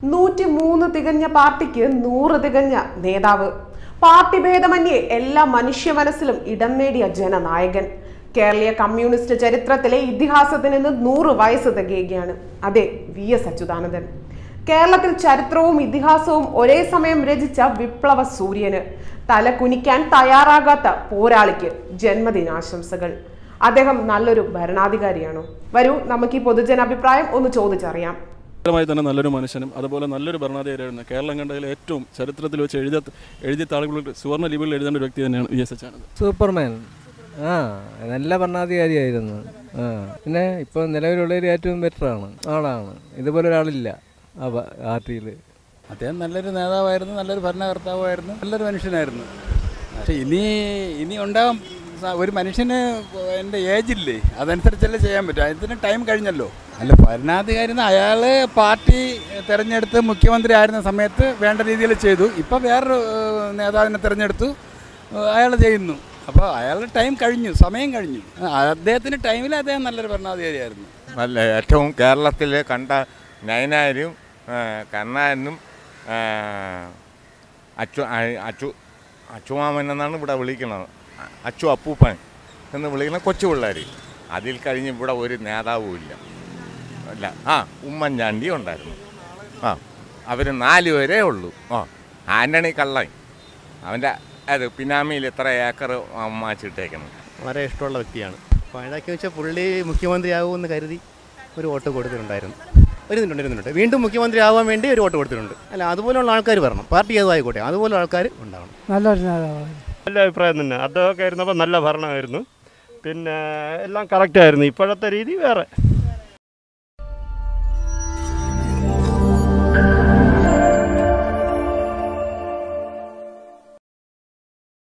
നൂറ്റി മൂന്ന് തികഞ്ഞ പാർട്ടിക്ക് നൂറ് തികഞ്ഞ നേതാവ് പാർട്ടി ഭേദമന്യേ എല്ലാ മനുഷ്യ മനസ്സിലും ഇടം നേടിയ ജനനായകൻ കേരളീയ കമ്മ്യൂണിസ്റ്റ് ചരിത്രത്തിലെ ഇതിഹാസത്തിന് ഇന്ന് നൂറ് വയസ്സ് തികയുകയാണ് അതെ വി എസ് അച്യുതാനന്ദൻ കേരളത്തിൽ ചരിത്രവും ഇതിഹാസവും ഒരേ സമയം രചിച്ച വിപ്ലവ സൂര്യന് തല കുനിക്കാൻ തയ്യാറാകാത്ത പോരാളിക്ക് ജന്മദിനാശംസകൾ അദ്ദേഹം നല്ലൊരു ഭരണാധികാരിയാണോ വരൂ നമുക്ക് ഈ പൊതുജനാഭിപ്രായം ഒന്ന് ചോദിച്ചറിയാം മായി തന്നെ നല്ലൊരു മനുഷ്യനും അതുപോലെ നല്ലൊരു ഭരണാധികാരിയായിരുന്നു കേരളം കണ്ടതിൽ ഏറ്റവും ചരിത്രത്തിൽ വെച്ച് എഴുതിയ എഴുതിയ താളുകളിൽ സുവർണ്ണ ലിപികളിൽ എഴുതേണ്ട ഒരു വ്യക്തി തന്നെയാണ് വി എസ് എച്ചാനന്ദൻ സൂപ്പർമാൻ ആ നല്ല ഭരണാധികാരിയായിരുന്നു ആ പിന്നെ ഇപ്പോൾ നിലവിലുള്ളതിൽ ഏറ്റവും ബെറ്ററാണ് ആളാണ് ഇതുപോലെ ഒരാളില്ല ആ പ- പാർട്ടിയിൽ അദ്ദേഹം നല്ലൊരു നേതാവായിരുന്നു നല്ലൊരു ഭരണകർത്താവായിരുന്നു നല്ലൊരു മനുഷ്യനായിരുന്നു പക്ഷെ ഇനി ഇനി ഉണ്ടാകാൻ സ- ഒരു മനുഷ്യന് എൻ്റെ ഏജില്ലേ അതനുസരിച്ചല്ലേ ചെയ്യാൻ പറ്റും അതിന് ടൈം കഴിഞ്ഞല്ലോ അല്ല ഭരണാധികാരി അയാൾ പാർട്ടി തിരഞ്ഞെടുത്ത് മുഖ്യമന്ത്രി ആയിരുന്ന സമയത്ത് വേണ്ട രീതിയിൽ ചെയ്തു ഇപ്പോൾ വേറൊരു ഏഹ്, നേതാവിനെ തിരഞ്ഞെടുത്തു അയാൾ ചെയ്യുന്നു അപ്പോൾ അയാളുടെ ടൈം കഴിഞ്ഞു സമയം കഴിഞ്ഞു ആ, അദ്ദേഹത്തിന് ടൈമിൽ അദ്ദേഹം നല്ലൊരു ഭരണാധികാരിയായിരുന്നു നല്ല ഏറ്റവും കേരളത്തിൽ കണ്ട നയനാരും ആ, കണ്ണാനും ആ, അച്ചു ആ- അച്ചു അച്ചുമാമൻ എന്നാണ് ഇവിടെ വിളിക്കുന്നത് അ- അച്ചു അപ്പൂപ്പൻ എന്ന് വിളിക്കുന്ന കൊച്ചു പിള്ളേർ അതിൽ കഴിഞ്ഞ് ഇവിടെ ഒരു നേതാവും ഇല്ല അല്ല ആ ഉമ്മൻചാണ്ടി ഉണ്ടായിരുന്നു ആ അവർ നാല് പേരേ ഉള്ളൂ ആ ആൻ്റണി കള്ളൻ അവൻ്റെ അത് പിന്നാമിയിൽ എത്ര ഏക്കർ മാച്ചിട്ടേക്കണം വളരെ ഇഷ്ടമുള്ള വ്യക്തിയാണ് അപ്പോൾ അതൊക്കെ വെച്ചാൽ പുള്ളി മുഖ്യമന്ത്രിയാകുമെന്ന് കരുതി ഒരു വോട്ട് കൊടുത്തിട്ടുണ്ടായിരുന്നു വരുന്നുണ്ട് വരുന്നുണ്ട് വീണ്ടും മുഖ്യമന്ത്രി ആവാൻ വേണ്ടി ഒരു വോട്ട് കൊടുത്തിട്ടുണ്ട് അല്ല അതുപോലുള്ള ആൾക്കാർ വരണം പാർട്ടി ഏതായിക്കോട്ടെ അതുപോലുള്ള ആൾക്കാർ ഉണ്ടാവണം നല്ലൊരു നേതാവാണ് നല്ല അഭിപ്രായം തന്നെ അദ്ദേഹമൊക്കെ ആയിരുന്നപ്പോൾ നല്ല ഭരണമായിരുന്നു പിന്നെ എല്ലാം കറക്റ്റായിരുന്നു ഇപ്പോഴത്തെ രീതി വേറെ